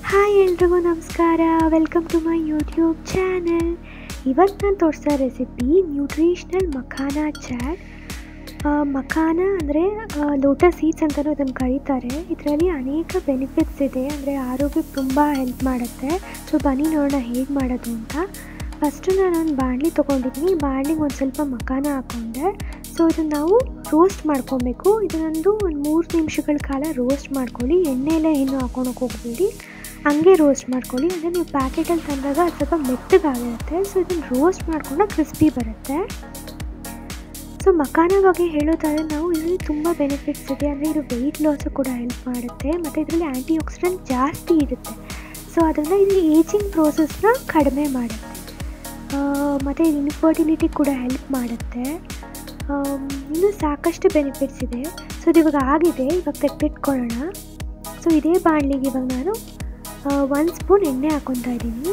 hi ಎಲ್ರಿಗೂ ನಮಸ್ಕಾರ welcome to my YouTube channel ಇವತ್ತು ನಾನು ತೋರಿಸೋ ರೆಸಿಪಿ ನ್ಯೂಟ್ರಿಷ್ನಲ್ ಮಖಾನ ಚಾಟ್ ಮಖಾನ ಅಂದರೆ ಲೋಟಸ್ ಸೀಡ್ಸ್ ಅಂತಲೂ ಇದನ್ನು ಕರೀತಾರೆ ಇದರಲ್ಲಿ ಅನೇಕ ಬೆನಿಫಿಟ್ಸ್ ಇದೆ ಅಂದರೆ ಆರೋಗ್ಯಕ್ಕೆ ತುಂಬ ಹೆಲ್ಪ್ ಮಾಡುತ್ತೆ ಸೊ ಬನ್ನಿ ನೋಡೋಣ ಹೇಗೆ ಮಾಡೋದು ಅಂತ ಫಸ್ಟು ನಾನೊಂದು ಬಾಣಲಿ ತೊಗೊಂಡಿದ್ದೀನಿ ಬಾಣಲಿಗೆ ಒಂದು ಸ್ವಲ್ಪ ಮಖಾನ ಹಾಕ್ಕೊಂಡೆ ಸೊ ಇದನ್ನು ನಾವು ರೋಸ್ಟ್ ಮಾಡ್ಕೊಬೇಕು ಇದನ್ನೊಂದು ಒಂದು ಮೂರು ನಿಮಿಷಗಳ ಕಾಲ ರೋಸ್ಟ್ ಮಾಡ್ಕೊಳ್ಳಿ ಎಣ್ಣೆಲೆ ಏನು ಹಾಕೊಳಕ್ಕೆ ಹೋಗ್ಬೇಡಿ ಹಂಗೆ ರೋಸ್ಟ್ ಮಾಡ್ಕೊಳ್ಳಿ ಅಂದರೆ ನೀವು ಪ್ಯಾಕೆಟಲ್ಲಿ ತಂದಾಗ ಅದು ಸ್ವಲ್ಪ ಮೆತ್ತಗಾಗಿರುತ್ತೆ ಸೊ ಇದನ್ನು ರೋಸ್ಟ್ ಮಾಡ್ಕೊಂಡಾಗ ಕ್ರಿಸ್ಪಿ ಬರುತ್ತೆ ಸೊ ಮಖಾನ ಬಗ್ಗೆ ಹೇಳೋದಾದರೆ ನಾವು ಇದರಲ್ಲಿ ತುಂಬ ಬೆನಿಫಿಟ್ಸ್ ಇದೆ ಅಂದರೆ ಇದು ವೆಯ್ಟ್ ಲಾಸು ಕೂಡ ಹೆಲ್ಪ್ ಮಾಡುತ್ತೆ ಮತ್ತು ಇದರಲ್ಲಿ ಆ್ಯಂಟಿ ಆಕ್ಸಿಡೆಂಟ್ ಜಾಸ್ತಿ ಇರುತ್ತೆ ಸೊ ಅದರಿಂದ ಇದು ಏಜಿಂಗ್ ಪ್ರೋಸೆಸ್ನ ಕಡಿಮೆ ಮಾಡುತ್ತೆ ಮತ್ತು ಇದು ಇನ್ಫರ್ಟಿಲಿಟಿ ಕೂಡ ಹೆಲ್ಪ್ ಮಾಡುತ್ತೆ ಇನ್ನೂ ಸಾಕಷ್ಟು ಬೆನಿಫಿಟ್ಸ್ ಇದೆ ಸೊ ಇದು ಇವಾಗ ಆಗಿದೆ ಇವಾಗ ತೆಗೆದಿಟ್ಕೊಳ್ಳೋಣ ಸೊ ಇದೇ ಬಾಣಲಿಗೆ ಇವಾಗ ನಾನು ಒಂದು ಸ್ಪೂನ್ ಎಣ್ಣೆ ಹಾಕ್ಕೊತಾ ಇದ್ದೀನಿ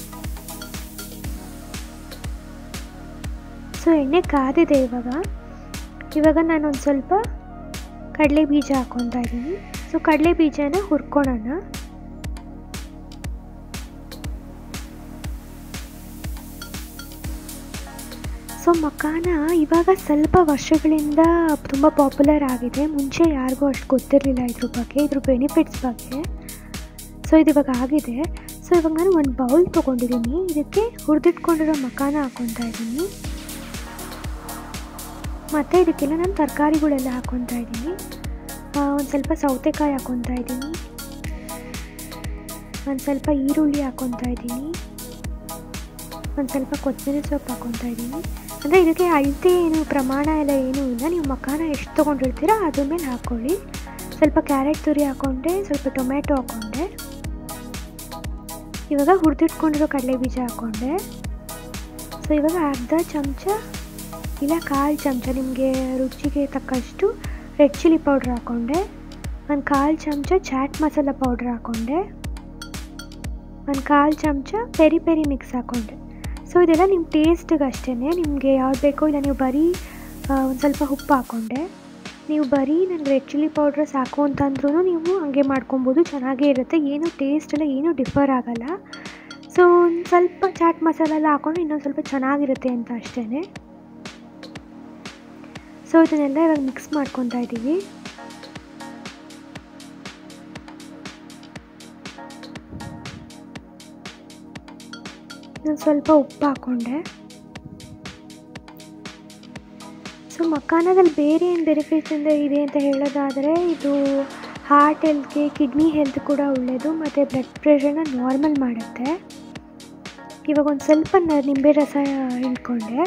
ಸೊ ಎಣ್ಣೆ ಕಾದಿದೆ ಇವಾಗ ಇವಾಗ ನಾನು ಒಂದು ಸ್ವಲ್ಪ ಕಡಲೆ ಬೀಜ ಹಾಕ್ಕೊತಾ ಇದ್ದೀನಿ ಸೊ ಕಡಲೆ ಬೀಜನ ಹುರ್ಕೊಳ್ಳೋಣ ಸೊ ಮಕಾನ ಇವಾಗ ಸ್ವಲ್ಪ ವರ್ಷಗಳಿಂದ ತುಂಬ ಪಾಪ್ಯುಲರ್ ಆಗಿದೆ ಮುಂಚೆ ಯಾರಿಗೂ ಅಷ್ಟು ಗೊತ್ತಿರಲಿಲ್ಲ ಇದ್ರ ಬಗ್ಗೆ ಇದ್ರ ಬೆನಿಫಿಟ್ಸ್ ಬಗ್ಗೆ ಸೊ ಇದು ಇವಾಗ ಆಗಿದೆ ಸೊ ಇವಾಗ ನಾನು ಒಂದು ಬೌಲ್ ತೊಗೊಂಡಿದ್ದೀನಿ ಇದಕ್ಕೆ ಹುರಿದಿಟ್ಕೊಂಡಿರೋ ಮಕಾನ ಹಾಕ್ಕೊತಾ ಇದ್ದೀನಿ ಮತ್ತು ಇದಕ್ಕೆಲ್ಲ ನಾನು ತರಕಾರಿಗಳೆಲ್ಲ ಹಾಕ್ಕೊತಾ ಇದ್ದೀನಿ ಒಂದು ಸ್ವಲ್ಪ ಸೌತೆಕಾಯಿ ಹಾಕ್ಕೊತಾ ಇದ್ದೀನಿ ಒಂದು ಸ್ವಲ್ಪ ಈರುಳ್ಳಿ ಹಾಕ್ಕೊತಾ ಇದ್ದೀನಿ ಒಂದು ಸ್ವಲ್ಪ ಕೊತ್ತಂಬರಿ ಸೊಪ್ಪು ಹಾಕ್ಕೊತಾ ಇದ್ದೀನಿ ಅಂದರೆ ಇದಕ್ಕೆ ಅಳತೆ ಏನು ಪ್ರಮಾಣ ಎಲ್ಲ ಏನೂ ಇಲ್ಲ ನೀವು ಮಖಾನ ಎಷ್ಟು ತೊಗೊಂಡಿರ್ತೀರೋ ಅದ್ರ ಮೇಲೆ ಹಾಕ್ಕೊಳ್ಳಿ ಸ್ವಲ್ಪ ಕ್ಯಾರೆಟ್ ತುರಿ ಹಾಕ್ಕೊಂಡೆ ಸ್ವಲ್ಪ ಟೊಮೆಟೊ ಹಾಕ್ಕೊಂಡೆ ಇವಾಗ ಹುರಿದಿಟ್ಕೊಂಡಿರೋ ಕಡಲೆ ಬೀಜ ಹಾಕ್ಕೊಂಡೆ ಸೊ ಇವಾಗ ಅರ್ಧ ಚಮಚ ಇಲ್ಲ ಕಾಲು ಚಮಚ ನಿಮಗೆ ರುಚಿಗೆ ತಕ್ಕಷ್ಟು ರೆಡ್ ಚಿಲ್ಲಿ ಪೌಡ್ರ್ ಹಾಕ್ಕೊಂಡೆ ಒಂದು ಕಾಲು ಚಮಚ ಚಾಟ್ ಮಸಾಲ ಪೌಡ್ರ್ ಹಾಕ್ಕೊಂಡೆ ಒಂದು ಕಾಲು ಚಮಚ ಪೆರಿ ಪೆರಿ ಮಿಕ್ಸ್ ಹಾಕ್ಕೊಂಡೆ ಸೊ ಇದೆಲ್ಲ ನಿಮ್ಮ ಟೇಸ್ಟಿಗೆ ಅಷ್ಟೇ ನಿಮಗೆ ಯಾವ್ದು ಬೇಕೋ ಇಲ್ಲ ನೀವು ಬರೀ ಒಂದು ಸ್ವಲ್ಪ ಉಪ್ಪು ಹಾಕ್ಕೊಂಡೆ ನೀವು ಬರೀ ನನಗೆ ರೆಡ್ ಚಿಲ್ಲಿ ಪೌಡ್ರ್ ಸಾಕು ಅಂತಂದ್ರೂ ನೀವು ಹಂಗೆ ಮಾಡ್ಕೊಬೋದು ಚೆನ್ನಾಗೇ ಇರುತ್ತೆ ಏನು ಟೇಸ್ಟ್ ಎಲ್ಲ ಏನೂ ಡಿಫರ್ ಆಗೋಲ್ಲ ಸೊ ಒಂದು ಸ್ವಲ್ಪ ಚಾಟ್ ಮಸಾಲ ಎಲ್ಲ ಹಾಕ್ಕೊಂಡು ಇನ್ನೊಂದು ಸ್ವಲ್ಪ ಚೆನ್ನಾಗಿರುತ್ತೆ ಅಂತ ಅಷ್ಟೇ ಸೊ ಇದನ್ನೆಲ್ಲ ಇವಾಗ ಮಿಕ್ಸ್ ಮಾಡ್ಕೊತಾ ಇದ್ದೀವಿ ನಾನು ಸ್ವಲ್ಪ ಉಪ್ಪು ಹಾಕ್ಕೊಂಡೆ ಸೊ ಮಖಾನದಲ್ಲಿ ಬೇರೆ ಏನು ಬೆನಿಫಿಟ್ಸ್ ಇಂದ ಇದೆ ಅಂತ ಹೇಳೋದಾದರೆ ಇದು ಹಾರ್ಟ್ ಹೆಲ್ತ್ಗೆ ಕಿಡ್ನಿ ಹೆಲ್ತ್ ಕೂಡ ಒಳ್ಳೆಯದು ಮತ್ತು ಬ್ಲಡ್ ಪ್ರೆಷರ್ನ ನಾರ್ಮಲ್ ಮಾಡುತ್ತೆ ಇವಾಗ ಒಂದು ಸ್ವಲ್ಪ ನಿಂಬೆ ರಸ ಹಿಂಡ್ಕೊಂಡೆ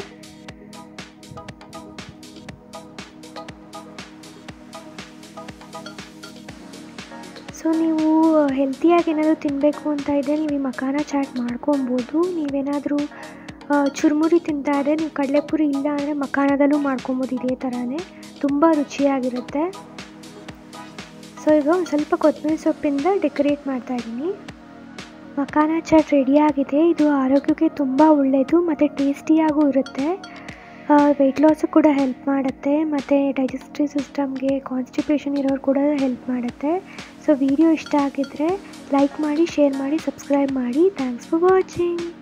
ಸೊ ನೀವು ಹೆಲ್ತಿಯಾಗಿ ಏನಾದರೂ ತಿನ್ನಬೇಕು ಅಂತ ಇದ್ದರೆ ನೀವು ಈ ಮಖಾನ ಚಾಟ್ ಮಾಡ್ಕೊಬೋದು ನೀವೇನಾದರೂ ಚುರುಮುರಿ ತಿಂತಾ ಇದ್ದರೆ ನೀವು ಕಡಲೆಪುರಿ ಇಲ್ಲ ಅಂದರೆ ಮಖಾನದಲ್ಲೂ ಮಾಡ್ಕೊಬೋದು ಇದೇ ಥರನೇ ತುಂಬ ರುಚಿಯಾಗಿರುತ್ತೆ ಸೊ ಈಗ ಒಂದು ಸ್ವಲ್ಪ ಕೊತ್ತಂಬರಿ ಸೊಪ್ಪಿಂದ ಡೆಕೋರೇಟ್ ಮಾಡ್ತಾಯಿದ್ದೀನಿ ಮಖಾನ ಚಾಟ್ ರೆಡಿಯಾಗಿದೆ ಇದು ಆರೋಗ್ಯಕ್ಕೆ ತುಂಬ ಒಳ್ಳೆಯದು ಮತ್ತು ಟೇಸ್ಟಿಯಾಗೂ ಇರುತ್ತೆ ವೆಯ್ಟ್ ಲಾಸು ಕೂಡ ಹೆಲ್ಪ್ ಮಾಡುತ್ತೆ ಮತ್ತು ಡೈಜೆಸ್ಟಿವ್ ಸಿಸ್ಟಮ್ಗೆ ಕಾನ್ಸ್ಟಿಪೇಷನ್ ಇರೋರು ಕೂಡ ಹೆಲ್ಪ್ ಮಾಡುತ್ತೆ ಸೊ ವಿಡಿಯೋ ಇಷ್ಟ ಆಗಿದ್ದರೆ ಲೈಕ್ ಮಾಡಿ ಶೇರ್ ಮಾಡಿ ಸಬ್ಸ್ಕ್ರೈಬ್ ಮಾಡಿ ಥ್ಯಾಂಕ್ಸ್ ಫಾರ್ ವಾಚಿಂಗ್